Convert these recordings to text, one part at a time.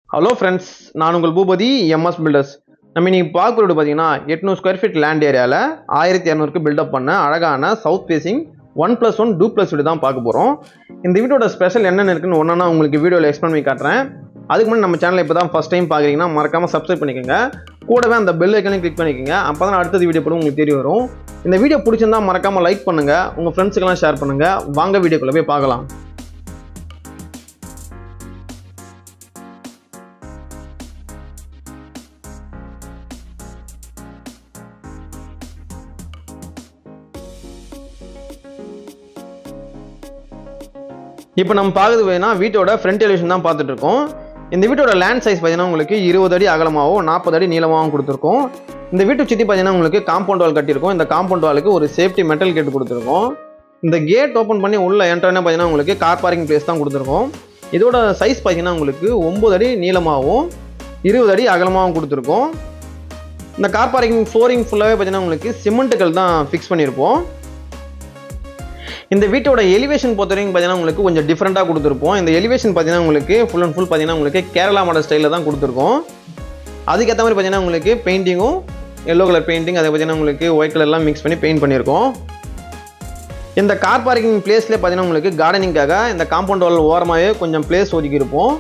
hello friends நான் உங்கள் Boopathi MS filters நம்ம இன்னைக்கு பார்க்குறது பார்த்தீங்கன்னா எட்நூறு ஸ்கொயர் ஃபீட் லேண்ட் ஏரியாவில் ஆயிரத்தி இரநூறுக்கு பில்டப் பண்ண அழகான south facing one plus one two plus வீடு தான் பார்க்க போகிறோம் இந்த வீட்டோட ஸ்பெஷல் என்னென்ன இருக்குன்னு ஒன்றா உங்களுக்கு வீடியோவில் எக்ஸ்பிளைன் பண்ணி காட்டுறேன் அதுக்கு முன்னாடி நம்ம சேனலை இப்போ தான் ஃபஸ்ட் டைம் பார்க்குறீங்கன்னா மறக்காமல் சப்ஸ்கிரைப் பண்ணிக்கோங்க கூடவே அந்த பெல் ஐக்கனையும் கிளிக் பண்ணிக்கோங்க அப்போ தான் அடுத்தது வீடியோ போட உங்களுக்கு தெரிய வரும் இந்த வீடியோ பிடிச்சிருந்தா மறக்காமல் லைக் பண்ணுங்கள் உங்கள் ஃப்ரெண்ட்ஸுக்கெல்லாம் ஷேர் பண்ணுங்கள் வாங்க வீடியோக்குள்ளே போய் பார்க்கலாம் இப்போ நம்ம பார்க்குறது பார்த்தீங்கன்னா வீட்டோட ஃப்ரண்ட் எலிவேஷன் தான் பார்த்துட்டு இருக்கோம் இந்த வீட்டோட லேண்ட் சைஸ் பார்த்தீங்கன்னா உங்களுக்கு இருபது அடி அகலமாகவும் நாற்பது அடி நீளமாகவும் கொடுத்துருக்கோம் இந்த வீட்டை சுற்றி பார்த்தீங்கன்னா உங்களுக்கு காம்பவுண்ட் வால் கட்டியிருக்கோம் இந்த காம்பவுண்ட் வாலுக்கு ஒரு சேஃப்டி மெட்டல் கேட் கொடுத்துருக்கோம் இந்த கேட் ஓப்பன் பண்ணி உள்ள என்ட்ரானே பார்த்தீங்கன்னா உங்களுக்கு கார் பார்க்கிங் பிளேஸ் தான் கொடுத்துருக்கோம் இதோட சைஸ் பார்த்தீங்கன்னா உங்களுக்கு ஒம்பது அடி நீளமாகவும் இருபது அடி அகலமாகவும் கொடுத்துருக்கோம் இந்த கார் பார்க்கிங் ஃப்ளோரிங் ஃபுல்லாகவே பார்த்தீங்கன்னா உங்களுக்கு சிமெண்ட்டுகள் தான் ஃபிக்ஸ் பண்ணியிருப்போம் இந்த வீட்டோட எலிவேஷன் பொறுத்த வரைக்கும் பார்த்தீங்கன்னா உங்களுக்கு கொஞ்சம் டிஃப்ரெண்ட்டாக கொடுத்துருப்போம் இந்த எலிவேஷன் பார்த்தீங்கன்னா உங்களுக்கு ஃபுல் அண்ட் ஃபுல் பார்த்தீங்கன்னா உங்களுக்கு கேரளா மாடல் ஸ்டைலில் தான் கொடுத்துருக்கோம் அதுக்கேற்ற மாதிரி பார்த்தீங்கன்னா உங்களுக்கு பெயிண்டிங்கும் எல்லோ கலர் பெயிண்டிங் அதை பார்த்தீங்கன்னா உங்களுக்கு ஒயிட் கலர்லாம் மிக்ஸ் பண்ணி பெயிண்ட் பண்ணியிருக்கோம் இந்த கார் பார்க்கிங் பிளேஸ்லேயே பார்த்தீங்கன்னா உங்களுக்கு கார்டனிங்காக இந்த காம்பவுண்ட் வால் ஓரமாகவே கொஞ்சம் பிளேஸ் ஒதுக்கி இருப்போம்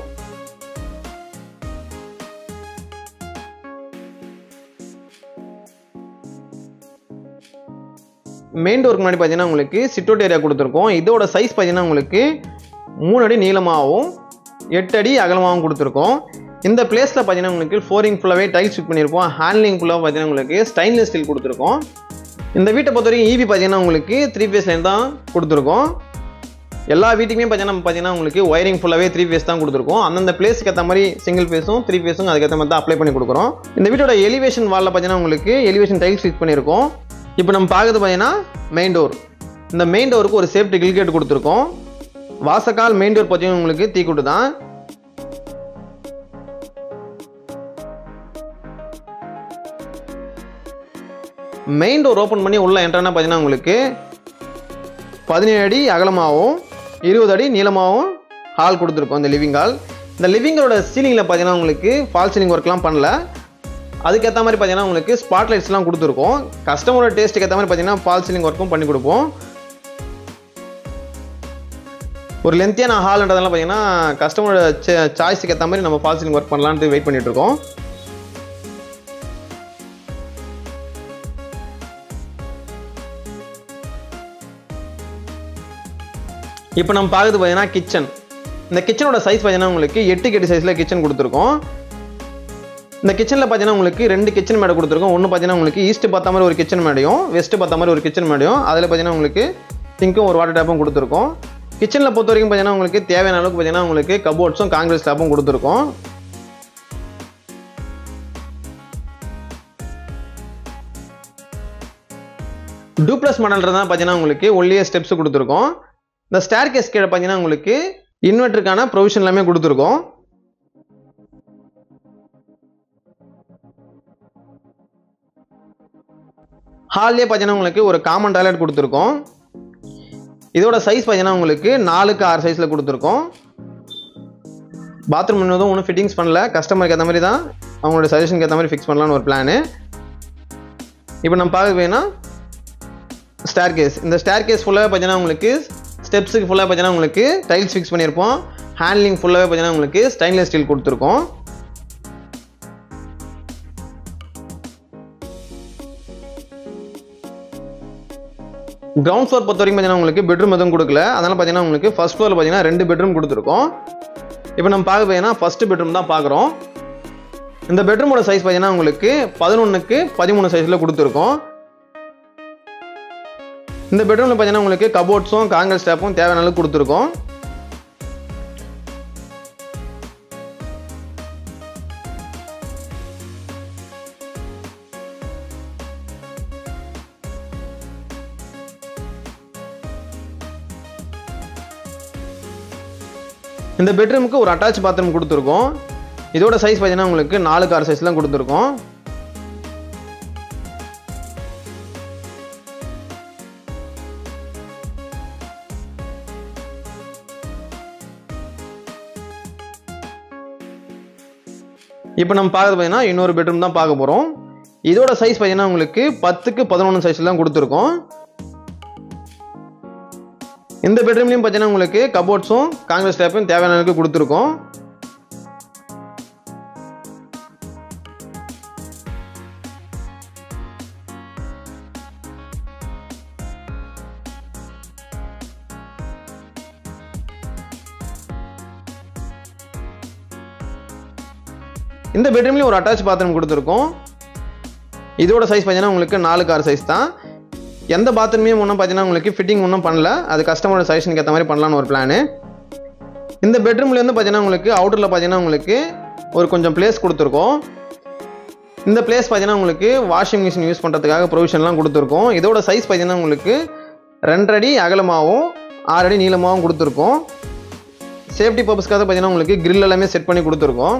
மெயின் டோருக்கு முன்னாடி பார்த்தீங்கன்னா உங்களுக்கு சிட்டோட் ஏரியா கொடுத்துருக்கோம் இதோட சைஸ் பார்த்தீங்கன்னா உங்களுக்கு மூணு அடி நீளமாகவும் எட்டு அடி அகலமாகவும் கொடுத்துருக்கோம் இந்த பிளேஸில் பார்த்தீங்கன்னா உங்களுக்கு ஃப்ளோரிங் ஃபுல்லாகவே டைல்ஸ் ஃபிட் பண்ணியிருப்போம் ஹேண்ட்லிங் ஃபுல்லாக பார்த்தீங்கன்னா உங்களுக்கு ஸ்டைன்லெஸ் ஸ்டீல் கொடுத்துருக்கோம் இந்த வீட்டை பொறுத்த வரைக்கும் ஈபி பார்த்தீங்கன்னா உங்களுக்கு த்ரீ ஃபேஸ் லைன் தான் கொடுத்துருக்கோம் எல்லா வீட்டுக்குமே பார்த்தீங்கன்னா பார்த்தீங்கன்னா உங்களுக்கு ஒயரிங் ஃபுல்லாகவே த்ரீ ஃபேஸ் தான் கொடுத்துருக்கோம் அந்தந்த பிளேஸ்க்கு ஏற்ற மாதிரி சிங்கிள் ஃபேஸும் த்ரீ ஃபேஸும் அதுக்கேற்ற மாதிரி தான் அப்ளை பண்ணி கொடுக்குறோம் இந்த வீட்டோட எலிவேஷன் வாலில் பார்த்தீங்கன்னா உங்களுக்கு எலிவேஷன் டைல்ஸ் ஃபிட் பண்ணியிருக்கோம் இப்போ நம்ம பார்க்குறது பார்த்தீங்கன்னா மெயின் டோர் இந்த மெயின் டோருக்கு ஒரு சேஃப்டி கில்கேட் கொடுத்துருக்கோம் வாசக்கால் மெயின் டோர் பார்த்தீங்கன்னா உங்களுக்கு தீக்குட்டு தான் மெயின் டோர் ஓப்பன் பண்ணி உள்ள என்ட்ரானா பார்த்தீங்கன்னா உங்களுக்கு பதினேழு அடி அகலமாகவும் இருபது அடி நீளமாகவும் ஹால் கொடுத்துருக்கோம் இந்த லிவிங் ஹால் இந்த லிவிங்கோட சீலிங்கில் பார்த்தீங்கன்னா உங்களுக்கு ஃபால் சீலிங் ஒர்க்லாம் பண்ணல அதுக்கேற்ற மாதிரி பார்த்தீங்கன்னா உங்களுக்கு ஸ்பாட் லைட்ஸ்லாம் கொடுத்துருக்கோம் கஸ்டமரோட டேஸ்ட்டுக்கு ஏற்ற மாதிரி பார்த்தீங்கன்னா ஃபால் சீலிங் ஒர்க்கும் பண்ணி கொடுப்போம் ஒரு லென்த்தியான ஹால்ன்றதெல்லாம் பார்த்தீங்கன்னா கஸ்டமரோட சாய்ஸுக்கு ஏற்ற மாதிரி நம்ம ஃபால் சீலிங் ஒர்க் பண்ணலான்ட்டு வெயிட் பண்ணிட்டு இருக்கோம் இப்போ நம்ம பார்க்குறது பார்த்தீங்கன்னா கிச்சன் இந்த கிச்சனோட சைஸ் பார்த்தீங்கன்னா உங்களுக்கு எட்டுக்கு எட்டு சைஸில் கிச்சன் கொடுத்துருக்கோம் இந்த கிச்சனில் பார்த்தீங்கன்னா உங்களுக்கு ரெண்டு கிச்சன் மேடை கொடுத்துருக்கோம் ஒன்று பார்த்தீங்கன்னா உங்களுக்கு ஈஸ்ட் பார்த்த மாதிரி ஒரு கிச்சன் மேடையும் வெஸ்ட் பார்த்த மாதிரி ஒரு கிச்சன் மேடையும் அதில் பார்த்தீங்கன்னா உங்களுக்கு சிங்க்கும் ஒரு வாட்டர் டேப்பும் கொடுத்துருக்கோம் கிச்சனில் பொறுத்த வரைக்கும் பார்த்தீங்கன்னா உங்களுக்கு தேவையான அளவுக்கு பார்த்தீங்கன்னா உங்களுக்கு கபோர்ட்ஸும் காங்கிரஸ் டேப்பும் கொடுத்துருக்கோம் டூப்ளஸ் மாடல்ன்றதான் பார்த்தீங்கன்னா உங்களுக்கு ஒல்லிய ஸ்டெப்ஸ் கொடுத்துருக்கோம் இந்த ஸ்டேர் கேஸ் கீழே பார்த்தீங்கன்னா உங்களுக்கு இன்வெர்ட்டருக்கான ப்ரொவிஷன் எல்லாமே கொடுத்துருக்கோம் ஹால்லே பார்த்தீங்கன்னா உங்களுக்கு ஒரு காமன் டாய்லெட் கொடுத்துருக்கோம் இதோட சைஸ் பார்த்தீங்கன்னா உங்களுக்கு நாலுக்கு ஆறு சைஸில் கொடுத்துருக்கோம் பாத்ரூம் இன்னதும் ஒன்றும் ஃபிட்டிங்ஸ் பண்ணல கஸ்டமருக்கு ஏற்ற மாதிரி தான் அவங்களோட சஜஷனுக்கு ஏற்ற மாதிரி ஃபிக்ஸ் பண்ணலான்னு ஒரு பிளானு இப்போ நம்ம பார்க்க வேணா ஸ்டேர் கேஸ் இந்த ஸ்டேர் கேஸ் ஃபுல்லாகவே பார்த்தீங்கன்னா உங்களுக்கு ஸ்டெப்ஸுக்கு ஃபுல்லாக பார்த்தீங்கன்னா உங்களுக்கு டைல்ஸ் ஃபிக்ஸ் பண்ணியிருப்போம் ஹேண்ட்லிங் ஃபுல்லாகவே பார்த்தீங்கன்னா உங்களுக்கு ஸ்டைன்லெஸ் ஸ்டீல் கொடுத்துருக்கோம் கிரவுண்ட் ஃப்ளோர் பொறுத்த வரைக்கும் பார்த்தீங்கன்னா உங்களுக்கு பெட்ரூம் எதுவும் கொடுக்கல அதனால் பார்த்தீங்கன்னா உங்களுக்கு ஃபர்ஸ்ட் ஃப்ளோரில் பார்த்தீங்கன்னா ரெண்டு பெட்ரூம் கொடுத்துருக்கோம் இப்போ நம்ம பார்க்க பார்த்தீங்கன்னா ஃபஸ்ட்டு பெட்ரூம் தான் பார்க்குறோம் இந்த பெட்ரூமோட சைஸ் பார்த்தீங்கன்னா உங்களுக்கு பதினொன்றுக்கு பதிமூணு சைஸில் கொடுத்துருக்கோம் இந்த பெட்ரூமில் பார்த்தீங்கன்னா உங்களுக்கு கபோர்ட்ஸும் காங்கிரஸ் ஸ்டாப்பும் தேவையான அளவுக்கு கொடுத்துருக்கோம் இந்த பெட்ரூமுக்கு ஒரு அட்டாச் பாத்ரூம் கொடுத்துருக்கோம் இதோட சைஸ் பார்த்தீங்கன்னா உங்களுக்கு நாலு ஆறு சைஸ்லாம் கொடுத்துருக்கோம் இப்போ நம்ம பார்க்குறது பார்த்தீங்கன்னா இன்னொரு பெட்ரூம் தான் பார்க்க போகிறோம் இதோட சைஸ் பார்த்தீங்கன்னா உங்களுக்கு பத்துக்கு பதினொன்று சைஸில் தான் கொடுத்துருக்கோம் இந்த பெட்ரூம்லையும் பார்த்தீங்கன்னா உங்களுக்கு கபோர்ட்ஸும் காங்கிரஸ் ஸ்டாப்பும் தேவையான அளவுக்கு கொடுத்துருக்கோம் இந்த பெட்ரூம்லேயும் ஒரு அட்டாச் பாத்ரூம் கொடுத்துருக்கோம் இதோட சைஸ் பார்த்தீங்கன்னா உங்களுக்கு நாலு கார் சைஸ் தான் எந்த பாத்ரூமே ஒன்றும் பார்த்தீங்கன்னா உங்களுக்கு ஃபிட்டிங் ஒன்றும் பண்ணல அது கஸ்டமரோட சஜஷனுக்கு ஏற்ற மாதிரி பண்ணலான்னு ஒரு பிளானு இந்த பெட்ரூம்லேருந்து பார்த்தீங்கன்னா உங்களுக்கு அவுட்டரில் பார்த்தீங்கன்னா உங்களுக்கு ஒரு கொஞ்சம் பிளேஸ் கொடுத்துருக்கோம் இந்த பிளேஸ் பார்த்தீங்கன்னா உங்களுக்கு வாஷிங் மிஷின் யூஸ் பண்ணுறதுக்காக ப்ரொவிஷன்லாம் கொடுத்துருக்கோம் இதோட சைஸ் பார்த்தீங்கன்னா உங்களுக்கு ரெண்டடி அகலமாகவும் ஆறு அடி நீளமாகவும் கொடுத்துருக்கோம் சேஃப்டி பர்பஸ்க்காக பார்த்தீங்கன்னா உங்களுக்கு grill எல்லாமே செட் பண்ணி கொடுத்துருக்கோம்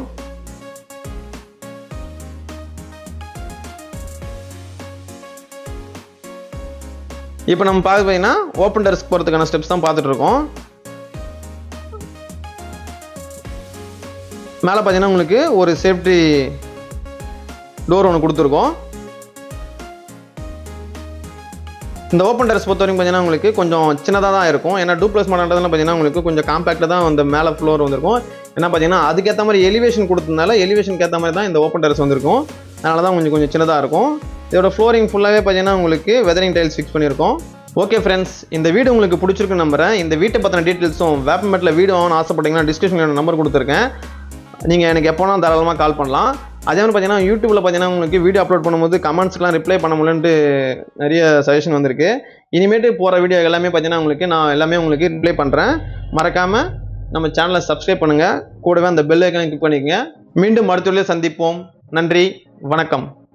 இப்போ நம்ம பார்க்க பார்த்தீங்கன்னா ஓப்பன் டெரஸ்க்கு போகிறதுக்கான ஸ்டெப்ஸ் தான் பார்த்துட்டு இருக்கோம் மேலே பார்த்தீங்கன்னா உங்களுக்கு ஒரு சேஃப்டி டோர் ஒன்று கொடுத்துருக்கோம் இந்த ஓப்பன் டெரஸ் பொறுத்த வரைக்கும் பார்த்தீங்கன்னா உங்களுக்கு கொஞ்சம் சின்னதாக தான் இருக்கும் ஏன்னா டூ ப்ளஸ் மாடல்ன்றதுல பார்த்தீங்கன்னா உங்களுக்கு கொஞ்சம் காம்பேக்டாக தான் அந்த மேலே ஃப்ளோர் வந்திருக்கும் ஏன்னா பார்த்தீங்கன்னா அதுக்கேற்ற மாதிரி எலிவேஷன் கொடுத்ததுனால எலிவேஷனுக்கு ஏற்ற மாதிரி தான் இந்த ஓப்பன் டெரஸ் வந்திருக்கும் அதனால தான் கொஞ்சம் கொஞ்சம் சின்னதாக இருக்கும் இதோட ஃப்ளோரிங் ஃபுல்லாகவே பார்த்தீங்கன்னா உங்களுக்கு வெதரிங் டைல்ஸ் ஃபிக்ஸ் பண்ணியிருக்கோம் ஓகே ஃப்ரெண்ட்ஸ் இந்த வீடு உங்களுக்கு பிடிச்சிருக்கு நம்புறேன் இந்த வீட்டை பற்றின டீட்டெயில்ஸும் வேப்பமேட்டில் வீடு வாங்கணும்னு ஆசைப்பட்டீங்கன்னா டிஸ்கிரிப்ஷனில் நம்பர் கொடுத்துருக்கேன் நீங்கள் எனக்கு எப்போனா தாராளமாக கால் பண்ணலாம் அதே மாதிரி பார்த்தீங்கன்னா யூடியூப்பில் பார்த்தீங்கன்னா உங்களுக்கு வீடியோ அப்லோட் பண்ணும்போது கமெண்ட்ஸ்க்குலாம் ரிப்ளை பண்ண முடியலன்ட்டு நிறைய சஜஷன் வந்திருக்கு இனிமேட்டு போகிற வீடியோ எல்லாமே பார்த்தீங்கன்னா உங்களுக்கு நான் எல்லாமே உங்களுக்கு ரிப்ளை பண்ணுறேன் மறக்காமல் நம்ம சேனலை சப்ஸ்கிரைப் பண்ணுங்கள் கூடவே அந்த பெல் ஐக்கனை கிளிக் பண்ணிக்கங்க மீண்டும் மருத்துவர்களே சந்திப்போம் நன்றி வணக்கம்